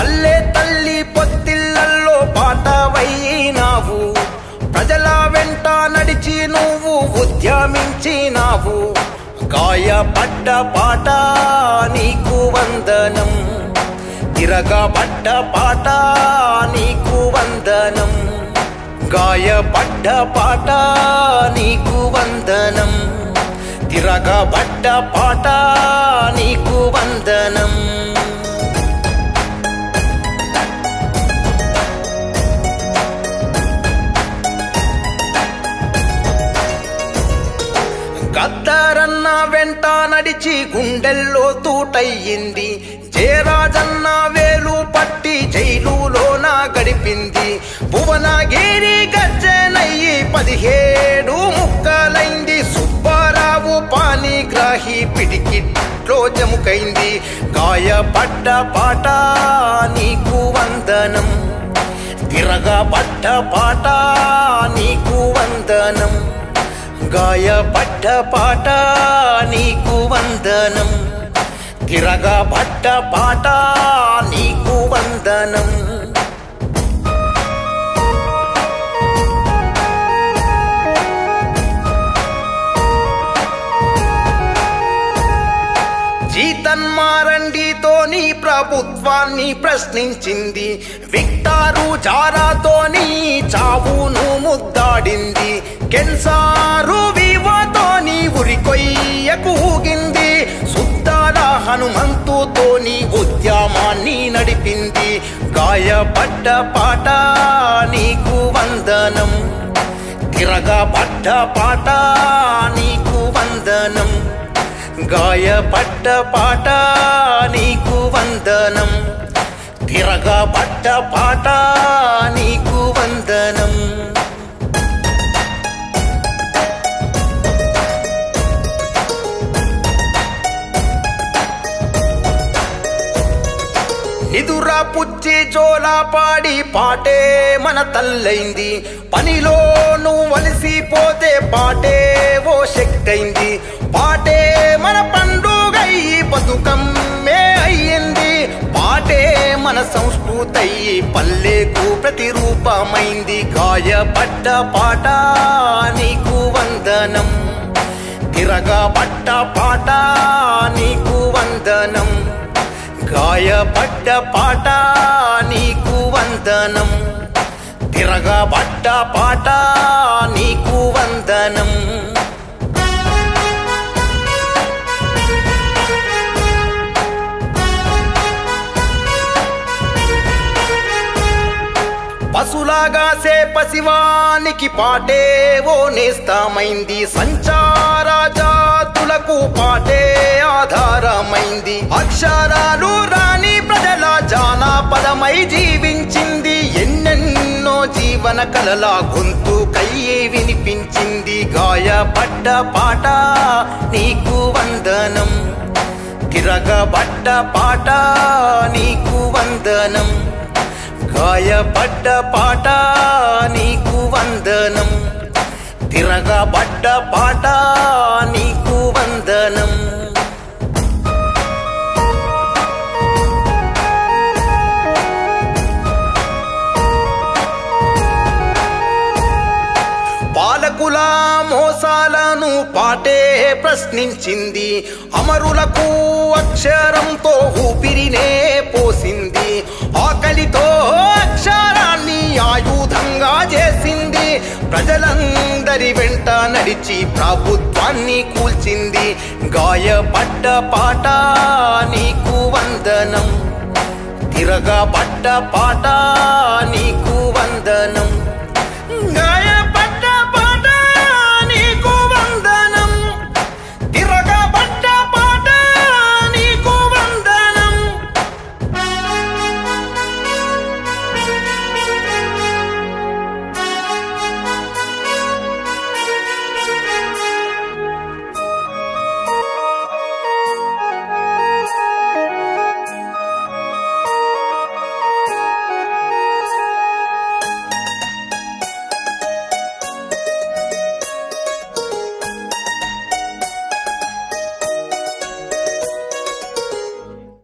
పల్లె తల్లి పొత్తిళ్లల్లో పాటవైనావు ప్రజల వెంట నడిచి నువ్వు ఉద్యమించినావు గాయపడ్డ పాట నీకు వందనం తిరగబడ్డ పాట నీకు వందనం గాయపడ్డ పాట నీకు వందనం తిరగబడ్డ పాట నీకు వందనం గద్దరన్న వెంట నడిచి గుండెల్లో తూటయ్యింది జయరాజన్న వేలు పట్టి జైలులోన గడిపింది భువనగిరి గజ్జనయ్యి పదిహేడు ముక్కలైంది సుబ్బారావు పానిగ్రాహి పిడికిట్లో జముకైంది గాయపడ్డ పాట నీకు వందనం తిరగబడ్డ పాట నీకు వందనం గాయపడ్డ పాట నీకు వందనం తిరగబడ్డ పాట నీకు వందనం జీతన్మారండితోని ప్రభుత్వాన్ని ప్రశ్నించింది విక్టారు జారాతోని చావును ముద్దాడింది కెన్సారు వివతోని ఉరికొయ్యకు ఊగింది సుద్దాల హనుమంతుతోని ఉద్యమాన్ని నడిపింది గాయపడ్డ పాట నీకు వందనం తిరగబడ్డ పాట నీకు వందనం గాయపడ్డ పాట నీకు వందనం తిరగబడ్డ పాట నీకు వందనం నిదురా పుచ్చి జోలా పాడి పాటే మన తల్లైంది పనిలో నువ్వు వలిసిపోతే పాటే ఓ శక్తైంది పాటే మన పండుగయ్యి బతుకమ్మే అయ్యింది పాటే మన సంస్కృతయ్యి పల్లెకు ప్రతిరూపమైంది గాయపడ్డ పాట నీకు వందనం తిరగబడ్డ పాట నీకు వందనం గాయపడ్డ పాట నీకు వందనం తిరగబడ్డ పాట నీకు వందనం పశులాగా సే పసివానికి పాటే ఓ నేస్తామైంది సంచార జాతులకు పాటే ఆధారమైంది అక్షరాలు రాని ప్రజల జానపదమై జీవించింది ఎన్నెన్నో జీవన కలల గొంతు కయ్యి వినిపించింది గాయపడ్డ పాట నీకు వందనం తిరగబడ్డ పాట నీకు వందనం గాయపడ్డ పాట నీకు వందనం తిరగబడ్డ పాట నీకు వందనం పాలకుల మోసాలను పాటే ప్రశ్నించింది అమరులకు అక్షరంతో ఊపిరినే పోసింది ఆకలితో అక్షరాన్ని ఆయుధంగా చేసింది ప్రజలందరి వెంట నడిచి ప్రభుత్వాన్ని కూల్చింది గాయపడ్డ పాట నీకు వందనం తిరగబడ్డ పాట నీకు వందనం